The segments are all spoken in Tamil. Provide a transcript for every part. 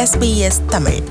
SBS தமிழ்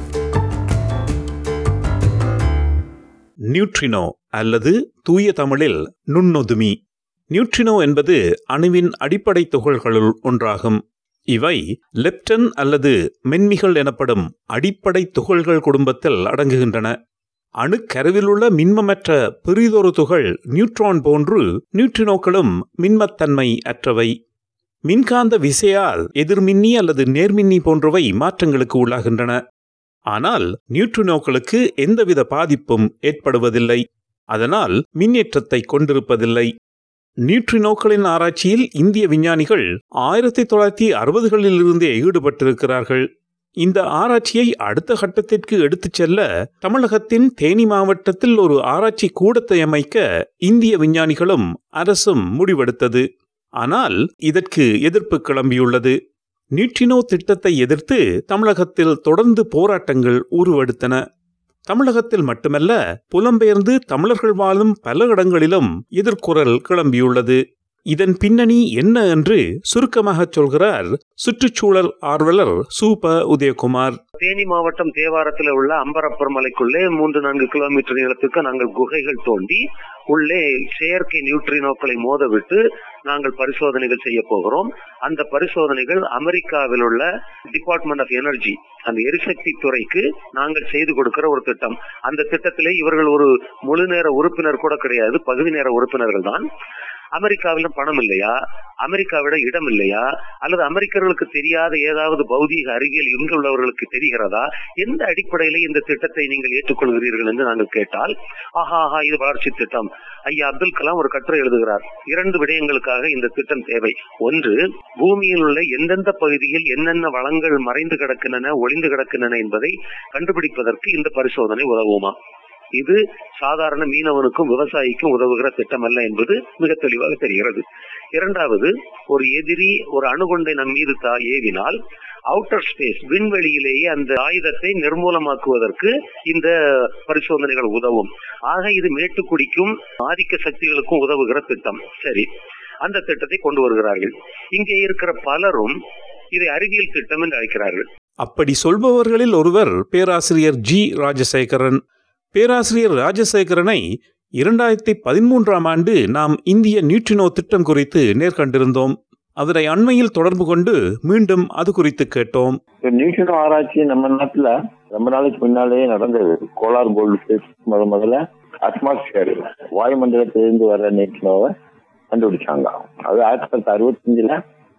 நியூட்ரினோ அல்லது தூய தமிழில் நுண்ணொதுமி நியூட்ரினோ என்பது அணுவின் அடிப்படை துகள்களுள் ஒன்றாகும் இவை லெப்டன் அல்லது மென்மிகள் எனப்படும் அடிப்படை துகள்கள் குடும்பத்தில் அடங்குகின்றன அணுக்கருவிலுள்ள மின்மமற்ற பெரிதொரு துகள் நியூட்ரான் போன்று நியூட்ரினோக்களும் மின்மத்தன்மை அற்றவை மின்காந்த விசையால் எதிர்மின்னி அல்லது நேர்மின்னி போன்றவை மாற்றங்களுக்கு உள்ளாகின்றன ஆனால் நியூட்ரினோக்களுக்கு எந்தவித பாதிப்பும் ஏற்படுவதில்லை அதனால் மின்னேற்றத்தை கொண்டிருப்பதில்லை நியூட்ரினோக்களின் ஆராய்ச்சியில் இந்திய விஞ்ஞானிகள் ஆயிரத்தி தொள்ளாயிரத்தி அறுபதுகளிலிருந்தே ஈடுபட்டிருக்கிறார்கள் இந்த ஆராய்ச்சியை அடுத்த கட்டத்திற்கு எடுத்துச் செல்ல தமிழகத்தின் தேனி மாவட்டத்தில் ஒரு ஆராய்ச்சி கூடத்தை அமைக்க இந்திய விஞ்ஞானிகளும் அரசும் முடிவெடுத்தது ஆனால் இதற்கு எதிர்ப்பு கிளம்பியுள்ளது நியூட்ரினோ திட்டத்தை எதிர்த்து தமிழகத்தில் தொடர்ந்து போராட்டங்கள் உருவெடுத்தன தமிழகத்தில் மட்டுமல்ல புலம்பெயர்ந்து தமிழர்கள் வாழும் பல இடங்களிலும் எதிர்குரல் கிளம்பியுள்ளது இதன் பின்னணி என்ன என்று சுருக்கமாகச் சொல்கிறார் சுற்றுச்சூழல் ஆர்வலர் சூப உதயகுமார் தேனி மாவட்டம் தேவாரத்தில் உள்ள அம்பரப்பர் மலைக்குள்ளே மூன்று நான்கு கிலோமீட்டர் நீளத்துக்கு நாங்கள் குகைகள் தோண்டி உள்ளே செயற்கை நியூட்ரினோக்களை மோதவிட்டு நாங்கள் பரிசோதனைகள் செய்ய போகிறோம் அந்த பரிசோதனைகள் அமெரிக்காவில் உள்ள டிபார்ட்மெண்ட் ஆஃப் எனர்ஜி அந்த எரிசக்தி துறைக்கு நாங்கள் செய்து கொடுக்கிற ஒரு திட்டம் அந்த திட்டத்திலே இவர்கள் ஒரு முழு நேர உறுப்பினர் கூட கிடையாது பகுதி நேர உறுப்பினர்கள் தான் அமெரிக்காவிலும் பணம் இல்லையா அமெரிக்காவிட இடம் இல்லையா அல்லது அமெரிக்கர்களுக்கு தெரியாத ஏதாவது பௌதீக அறிவியல் இங்கு உள்ளவர்களுக்கு தெரிகிறதா எந்த அடிப்படையில இந்த திட்டத்தை நீங்கள் ஏற்றுக்கொள்கிறீர்கள் என்று நாங்கள் கேட்டால் ஆஹா ஆஹா இது வளர்ச்சி திட்டம் ஐயா அப்துல் கலாம் ஒரு கட்டுரை எழுதுகிறார் இரண்டு விடயங்களுக்காக இந்த திட்டம் தேவை ஒன்று பூமியில் உள்ள எந்தெந்த பகுதியில் என்னென்ன வளங்கள் மறைந்து கிடக்கின்றன ஒளிந்து கிடக்கின்றன என்பதை கண்டுபிடிப்பதற்கு இந்த பரிசோதனை உதவுமா இது சாதாரண மீனவனுக்கும் விவசாயிக்கும் உதவுகிற திட்டம் அல்ல என்பது மிக தெளிவாக தெரிகிறது இரண்டாவது ஒரு எதிரி ஒரு அணுகுண்டை நம் மீது தா ஏவினால் அவுட்டர் ஸ்பேஸ் விண்வெளியிலேயே அந்த ஆயுதத்தை நிர்மூலமாக்குவதற்கு இந்த பரிசோதனைகள் உதவும் ஆக இது மேட்டுக்குடிக்கும் ஆதிக்க சக்திகளுக்கும் உதவுகிற திட்டம் சரி அந்த திட்டத்தை கொண்டு வருகிறார்கள் இங்கே இருக்கிற பலரும் இதை அறிவியல் திட்டம் என்று அழைக்கிறார்கள் அப்படி சொல்பவர்களில் ஒருவர் பேராசிரியர் ஜி ராஜசேகரன் பேராசிரியர் ராஜசேகரனை இரண்டாயிரத்தி பதிமூன்றாம் ஆண்டு நாம் இந்திய நியூட்ரினோ திட்டம் குறித்து நேர்கண்டிருந்தோம் அவரை அண்மையில் தொடர்பு கொண்டு மீண்டும் அது குறித்து கேட்டோம் நியூட்ரினோ ஆராய்ச்சி நம்ம நாட்டுல ரொம்ப நாளைக்கு முன்னாலேயே நடந்தது கோலார் கோல்டு ஃபேஸ் முத முதல்ல அட்மாஸ்பியர் வாயுமண்டலத்திலிருந்து வர நியூட்ரினோவை கண்டுபிடிச்சாங்க அது ஆயிரத்தி தொள்ளாயிரத்தி அறுபத்தஞ்சுல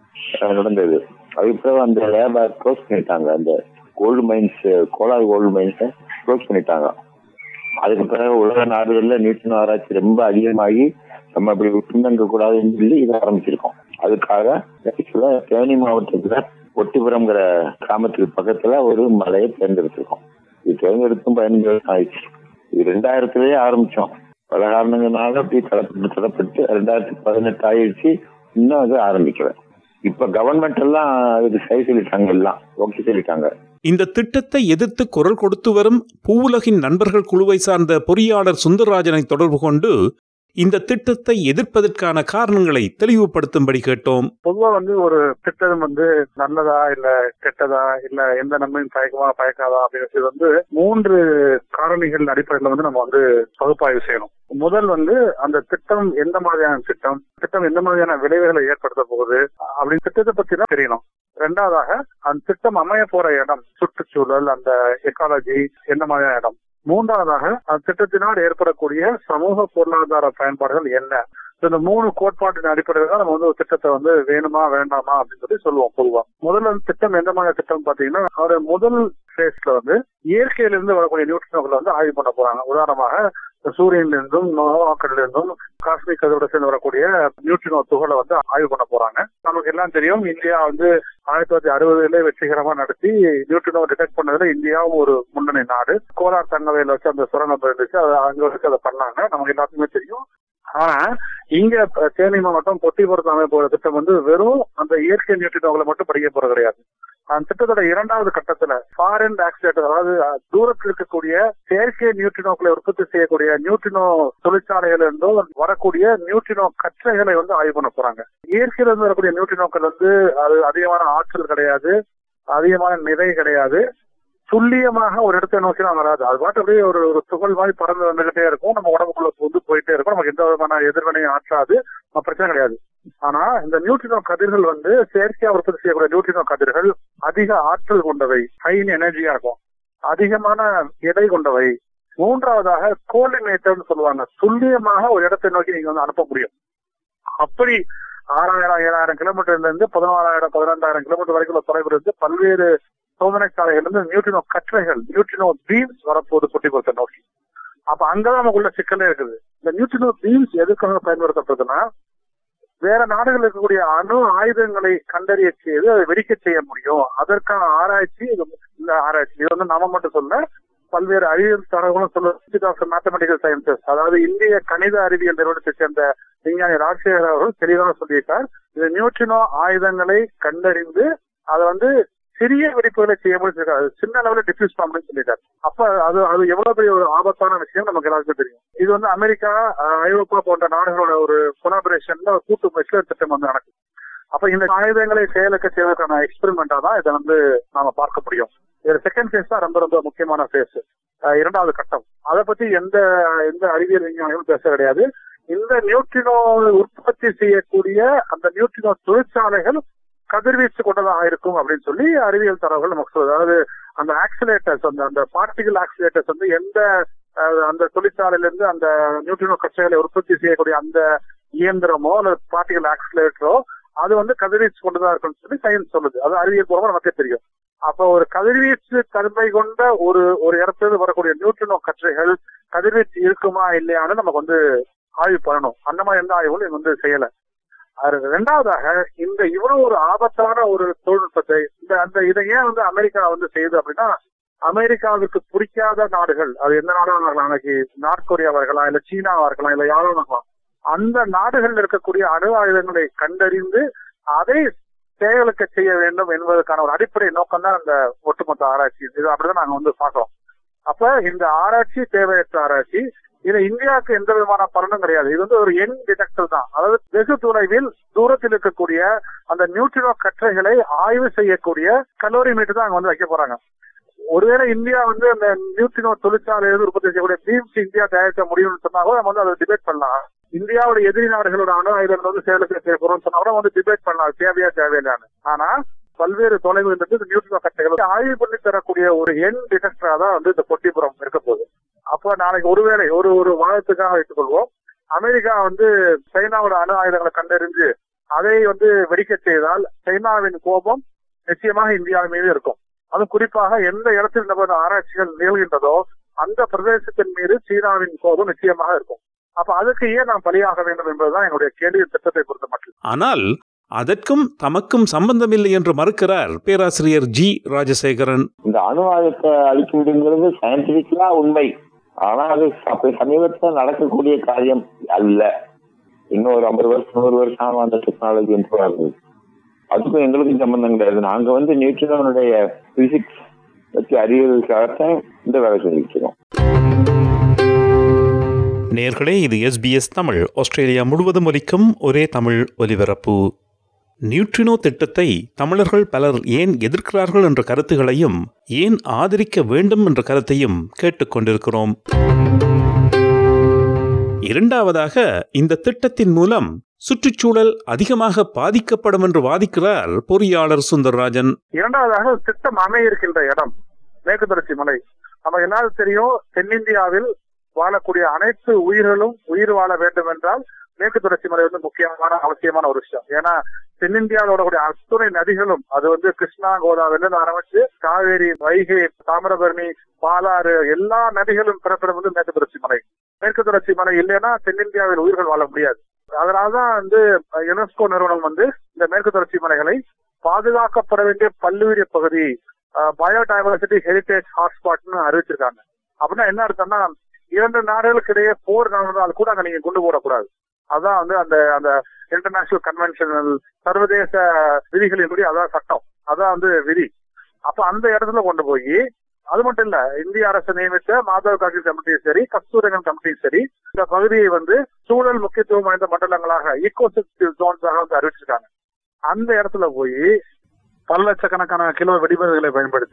நடந்தது அதுக்கு பிறகு அந்த லேபை க்ளோஸ் பண்ணிட்டாங்க அந்த கோல்டு மைன்ஸ் கோலார் கோல்டு மைன்ஸை க்ளோஸ் பண்ணிட்டாங்க அதுக்கு பிறகு உலக நாடுகள்ல நியூட்ரினோ ஆராய்ச்சி ரொம்ப அதிகமாகி நம்ம அப்படி பின்னங்க கூடாதுன்னு சொல்லி இதை ஆரம்பிச்சிருக்கோம் அதுக்காக ஆக்சுவலா தேனி மாவட்டத்துல ஒட்டிபுரம்ங்கிற கிராமத்துக்கு பக்கத்துல ஒரு மலையை தேர்ந்தெடுத்திருக்கோம் இது தேர்ந்தெடுத்தும் பதினஞ்சு வருஷம் ஆயிடுச்சு இது ரெண்டாயிரத்துலயே ஆரம்பிச்சோம் பல காரணங்களால அப்படி தடப்பட்டு தடப்பட்டு ரெண்டாயிரத்தி பதினெட்டு ஆயிடுச்சு இன்னும் அது ஆரம்பிக்கல இப்ப கவர்மெண்ட் எல்லாம் அதுக்கு சரி சொல்லிட்டாங்க எல்லாம் ஓகே சொல்லிட்டாங்க இந்த திட்டத்தை எதிர்த்து குரல் கொடுத்து வரும் பூவுலகின் நண்பர்கள் குழுவை சார்ந்த பொறியாளர் சுந்தரராஜனை தொடர்பு கொண்டு இந்த திட்டத்தை எதிர்ப்பதற்கான காரணங்களை தெளிவுபடுத்தும்படி கேட்டோம் பொதுவா வந்து ஒரு திட்டம் வந்து நல்லதா இல்ல கெட்டதா இல்ல எந்த நன்மையும் பயக்கமா பயக்காதா அப்படிங்கிறது வந்து மூன்று காரணிகள் அடிப்படையில வந்து நம்ம வந்து பகுப்பாய்வு செய்யணும் முதல் வந்து அந்த திட்டம் எந்த மாதிரியான திட்டம் திட்டம் எந்த மாதிரியான விளைவுகளை ஏற்படுத்த போகுது அப்படின்னு திட்டத்தை பத்தி தான் தெரியணும் ரெண்டாவதாக அந்த திட்டம் அமைய போற இடம் சுற்றுச்சூழல் அந்த எக்காலஜி எந்த மாதிரியான இடம் மூன்றாவதாக அந்த திட்டத்தினால் ஏற்படக்கூடிய சமூக பொருளாதார பயன்பாடுகள் என்ன இந்த மூணு கோட்பாட்டின் அடிப்படையில் தான் நம்ம வந்து ஒரு திட்டத்தை வந்து வேணுமா வேண்டாமா அப்படின்னு சொல்லி சொல்லுவோம் பொதுவா முதல்ல வந்து திட்டம் எந்த மாதிரி திட்டம் பாத்தீங்கன்னா அவருடைய முதல் ஃபேஸ்ல வந்து இயற்கையிலிருந்து வரக்கூடிய நியூட்ரினோக்களை வந்து ஆய்வு பண்ண போறாங்க உதாரணமாக சூரியன்ல இருந்தும் நோவாக்கல்ல இருந்தும் காஸ்மிக் கதோட சேர்ந்து வரக்கூடிய நியூட்ரினோ துகளை வந்து ஆய்வு பண்ண போறாங்க நமக்கு எல்லாம் தெரியும் இந்தியா வந்து ஆயிரத்தி தொள்ளாயிரத்தி அறுபதுல வெற்றிகரமா நடத்தி நியூட்ரினோ டிடெக்ட் பண்ணதுல இந்தியாவும் ஒரு முன்னணி நாடு கோலார் தங்கவையில வச்சு அந்த சுரங்கம் இருந்துச்சு அதை அங்க வச்சு அதை பண்ணாங்க நமக்கு எல்லாத்துக்குமே தெரியும் ஆனா இங்க தேனி மாவட்டம் பொட்டிபுரத்து அமைப்பு திட்டம் வந்து வெறும் அந்த இயற்கை நியூட்ரினோகளை மட்டும் படிக்க போறது கிடையாது அந்த திட்டத்தோட இரண்டாவது கட்டத்துல ஃபாரின் ஆக்சிடென்ட் அதாவது தூரத்தில் இருக்கக்கூடிய செயற்கை நியூட்ரினோக்களை உற்பத்தி செய்யக்கூடிய நியூட்ரினோ தொழிற்சாலைகள் இருந்தும் வரக்கூடிய நியூட்ரினோ கற்றைகளை வந்து ஆய்வு பண்ண போறாங்க இயற்கையில இருந்து வரக்கூடிய நியூட்ரினோக்கள் வந்து அது அதிகமான ஆற்றல் கிடையாது அதிகமான நிறை கிடையாது துல்லியமாக ஒரு இடத்தை நோக்கி தான் வராது அது பாட்டு அப்படியே ஒரு ஒரு துகள் மாதிரி பறந்து வந்துகிட்டே இருக்கும் நம்ம உடம்புக்குள்ள வந்து போயிட்டே இருக்கும் நமக்கு எந்த விதமான எதிர்வினையும் ஆற்றாது நம்ம பிரச்சனை கிடையாது ஆனா இந்த நியூட்ரினோ கதிர்கள் வந்து செயற்கையா உற்பத்தி செய்யக்கூடிய நியூட்ரினோ கதிர்கள் அதிக ஆற்றல் கொண்டவை ஹை எனர்ஜியா இருக்கும் அதிகமான எடை கொண்டவை மூன்றாவதாக கோஆர்டினேட்டர்னு சொல்லுவாங்க துல்லியமாக ஒரு இடத்தை நோக்கி நீங்க வந்து அனுப்ப முடியும் அப்படி ஆறாயிரம் ஏழாயிரம் கிலோமீட்டர்ல இருந்து பதினாறாயிரம் பதினெண்டாயிரம் கிலோமீட்டர் வரைக்கும் உள்ள தொலைவில் இருந்து பல்வேறு சோதனை சாலைகள் இருந்து நியூட்ரினோ கற்றைகள் நியூட்ரினோ பீம்ஸ் வரப்போகுது குட்டி பொறுத்த நோக்கி அப்ப அங்கதான் நமக்குள்ள சிக்கலே இருக்குது இந்த நியூட்ரினோ பீம்ஸ் எதுக்காக பயன்படுத்தப்படுதுன்னா வேற நாடுகள் இருக்கக்கூடிய அணு ஆயுதங்களை கண்டறிய செய்து அதை வெடிக்க செய்ய முடியும் அதற்கான ஆராய்ச்சி இது இந்த ஆராய்ச்சி இது வந்து நாம மட்டும் சொல்ல பல்வேறு அறிவியல் தரவுகளும் சொல்ல மேத்தமெட்டிக்கல் சயின்சஸ் அதாவது இந்திய கணித அறிவியல் நிறுவனத்தை சேர்ந்த விஞ்ஞானி ராஜசேகர் அவர்கள் தெளிவாக சொல்லியிருக்கார் இது நியூட்ரினோ ஆயுதங்களை கண்டறிந்து அதை வந்து சிறிய வெடிப்புகளை செய்ய முடிச்சிருக்காரு சின்ன லெவலில் டிஃபியூஸ் பண்ணணும்னு சொல்லிட்டார் அப்ப அது அது எவ்வளவு பெரிய ஒரு ஆபத்தான விஷயம் நமக்கு எல்லாருக்கும் தெரியும் இது வந்து அமெரிக்கா அஹ், ஐரோப்பா போன்ற நாடுகளோட ஒரு கொலாபரேஷன்ல ஒரு கூட்டு முயற்சியில ஒரு திட்டம் வந்து நடக்குது அப்ப இந்த ஆயுதங்களை செயலுக்க செய்வதற்கான எக்ஸ்பெரிமெண்டா தான் இதை வந்து நாம பார்க்க முடியும் இதுல செகண்ட் ஃபேஸ் தான் ரொம்ப ரொம்ப முக்கியமான ஃபேஸ் இரண்டாவது கட்டம் அதை பத்தி எந்த எந்த அறிவியல் விஞ்ஞானிகளும் பேச கிடையாது இந்த நியூட்ரினோ உற்பத்தி செய்யக்கூடிய அந்த நியூட்ரினோ தொழிற்சாலைகள் கதிர்வீச்சு கொண்டதாக இருக்கும் அப்படின்னு சொல்லி அறிவியல் தரவுகள் நமக்கு சொல்லுது அதாவது அந்த ஆக்சிலேட்டர்ஸ் அந்த அந்த பார்ட்டிகல் ஆக்சிலேட்டர்ஸ் வந்து எந்த அஹ், அந்த தொழிற்சாலையில இருந்து அந்த நியூட்ரினோ கச்சைகளை உற்பத்தி செய்யக்கூடிய அந்த இயந்திரமோ அல்லது பார்ட்டிகல் ஆக்சிலேட்டரோ அது வந்து கதிர்வீச்சு கொண்டதா இருக்கும்னு சொல்லி சயின்ஸ் சொல்லுது அது அறிவியல் பூர்வமா நமக்கே தெரியும் அப்ப ஒரு கதிர்வீச்சு தன்மை கொண்ட ஒரு ஒரு இடத்துல வரக்கூடிய நியூட்ரினோ கற்றைகள் கதிர்வீச்சு இருக்குமா இல்லையான்னு நமக்கு வந்து ஆய்வு பண்ணணும் அந்த மாதிரி எந்த ஆய்வுகளும் இங்க வந்து செய்யல அது ரெண்டாவதாக இந்த இவ்வளவு ஒரு ஆபத்தான ஒரு தொழில்நுட்பத்தை இந்த அந்த இதை ஏன் வந்து அமெரிக்கா வந்து செய்யுது அப்படின்னா அமெரிக்காவுக்கு பிடிக்காத நாடுகள் அது எந்த நாடாக இருக்கலாம் அன்னைக்கு நார்த் கொரியாவா இருக்கலாம் இல்ல சீனாவா இருக்கலாம் இல்ல யாரும் இருக்கலாம் அந்த நாடுகளில் இருக்கக்கூடிய அணு ஆயுதங்களை கண்டறிந்து அதை செயலுக்க செய்ய வேண்டும் என்பதற்கான ஒரு அடிப்படை நோக்கம் தான் இந்த ஒட்டுமொத்த ஆராய்ச்சி இது அப்படிதான் நாங்க வந்து பாக்குறோம் அப்ப இந்த ஆராய்ச்சி தேவையற்ற ஆராய்ச்சி இது இந்தியாவுக்கு எந்த விதமான பலனும் கிடையாது இது வந்து ஒரு எண் டிடெக்டர் தான் அதாவது வெகு தொலைவில் தூரத்தில் இருக்கக்கூடிய அந்த நியூட்ரினோ கற்றைகளை ஆய்வு செய்யக்கூடிய கலோரி மீட்டர் தான் அங்க வந்து வைக்க போறாங்க ஒருவேளை இந்தியா வந்து அந்த நியூட்ரினோ தொழிற்சாலையிலிருந்து உற்பத்தி செய்யக்கூடிய பீம்ஸ் இந்தியா தயாரிக்க முடியும்னு சொன்னா கூட நம்ம வந்து அதை டிபேட் பண்ணலாம் இந்தியாவோட எதிரி நாடுகளோட அணு ஆயுதங்கள் வந்து செயலுக்கு செய்ய போறோம்னு சொன்னா கூட வந்து டிபேட் பண்ணலாம் தேவையா தேவையில்லைன்னு ஆனா பல்வேறு தொலைவில் இருந்து நியூட்ரினோ கட்டைகள் ஆய்வு பண்ணி தரக்கூடிய ஒரு எண் டிடெக்டரா தான் வந்து இந்த பொட்டிப்புறம் இருக்க போகுது அப்ப நாளைக்கு ஒருவேளை ஒரு ஒரு வாதத்துக்காக வைத்துக் கொள்வோம் அமெரிக்கா வந்து சைனாவோட அணு ஆயுதங்களை கண்டறிஞ்சு அதை வந்து வெடிக்க செய்தால் சைனாவின் கோபம் நிச்சயமாக இந்தியாவின் மீது இருக்கும் அது குறிப்பாக எந்த இடத்தில் இந்த மாதிரி ஆராய்ச்சிகள் நிகழ்கின்றதோ அந்த பிரதேசத்தின் மீது சீனாவின் கோபம் நிச்சயமாக இருக்கும் அப்ப அதுக்கு ஏன் நாம் பலியாக வேண்டும் என்பதுதான் என்னுடைய கேள்வி திட்டத்தை பொறுத்த மட்டும் ஆனால் அதற்கும் தமக்கும் சம்பந்தமில்லை என்று மறுக்கிறார் பேராசிரியர் ஜி ராஜசேகரன் இந்த அணு ஆயுதத்தை அழிக்குங்கிறது சயின்டிபிக்கலா உண்மை ஆனா அது அப்ப சமீபத்தில் நடக்கக்கூடிய காரியம் அல்ல இன்னும் ஒரு ஐம்பது வருஷம் நூறு வருஷம் ஆகும் அந்த டெக்னாலஜி இம்ப்ரூவ் ஆகுது அதுக்கும் எங்களுக்கும் சம்பந்தம் கிடையாது நாங்க வந்து நியூட்ரினோனுடைய பிசிக்ஸ் வச்சு அறிவியலுக்காகத்தான் இந்த வேலை செஞ்சுக்கிறோம் நேர்களே இது எஸ்பிஎஸ் தமிழ் ஆஸ்திரேலியா முழுவதும் ஒலிக்கும் ஒரே தமிழ் ஒலிபரப்பு நியூட்ரினோ திட்டத்தை தமிழர்கள் பலர் ஏன் எதிர்க்கிறார்கள் என்ற கருத்துகளையும் ஏன் ஆதரிக்க வேண்டும் என்ற கருத்தையும் கேட்டுக்கொண்டிருக்கிறோம் இரண்டாவதாக இந்த திட்டத்தின் மூலம் சுற்றுச்சூழல் அதிகமாக பாதிக்கப்படும் என்று வாதிக்கிறார் பொறியாளர் சுந்தரராஜன் இரண்டாவதாக திட்டம் அமைய இருக்கின்ற இடம் மேற்கு தொடர்ச்சி மலை நமக்கு என்ன தெரியும் தென்னிந்தியாவில் வாழக்கூடிய அனைத்து உயிர்களும் உயிர் வாழ வேண்டும் என்றால் மேற்கு தொடர்ச்சி மலை வந்து முக்கியமான அவசியமான ஒரு விஷயம் ஏன்னா தென்னிந்தியாவில் ஓடக்கூடிய அத்துணை நதிகளும் அது வந்து கிருஷ்ணா கோதாவரிலிருந்து ஆரம்பிச்சு காவேரி வைகை தாமிரபரணி பாலாறு எல்லா நதிகளும் பிறப்பிடம் வந்து மேற்கு தொடர்ச்சி மலை மேற்கு தொடர்ச்சி மலை இல்லைன்னா தென்னிந்தியாவில் உயிர்கள் வாழ முடியாது அதனாலதான் வந்து யுனெஸ்கோ நிறுவனம் வந்து இந்த மேற்கு தொடர்ச்சி மலைகளை பாதுகாக்கப்பட வேண்டிய பல்லுயிரி பகுதி பயோடைவர்சிட்டி ஹெரிடேஜ் ஹாட்ஸ்பாட்னு அறிவிச்சிருக்காங்க அப்படின்னா என்ன அர்த்தம்னா இரண்டு நாடுகளுக்கு இடையே போர் நடந்தால் கூட அங்க நீங்க கொண்டு போடக்கூடாது அதான் வந்து அந்த அந்த இன்டர்நேஷனல் கன்வென்ஷனல் சர்வதேச விதிகளின்படி அதான் சட்டம் அதான் வந்து விதி அப்ப அந்த இடத்துல கொண்டு போய் அது மட்டும் இல்ல இந்திய அரசு நியமித்த மாதவ காட்சி கமிட்டியும் சரி கஸ்தூரகன் கமிட்டியும் சரி இந்த பகுதியை வந்து சூழல் முக்கியத்துவம் வாய்ந்த மண்டலங்களாக ஈகோசிஸ்டிவ் ஜோன்ஸாக வந்து அறிவிச்சிருக்காங்க அந்த இடத்துல போய் பல லட்சக்கணக்கான கிலோ வெடிமருந்துகளை பயன்படுத்தி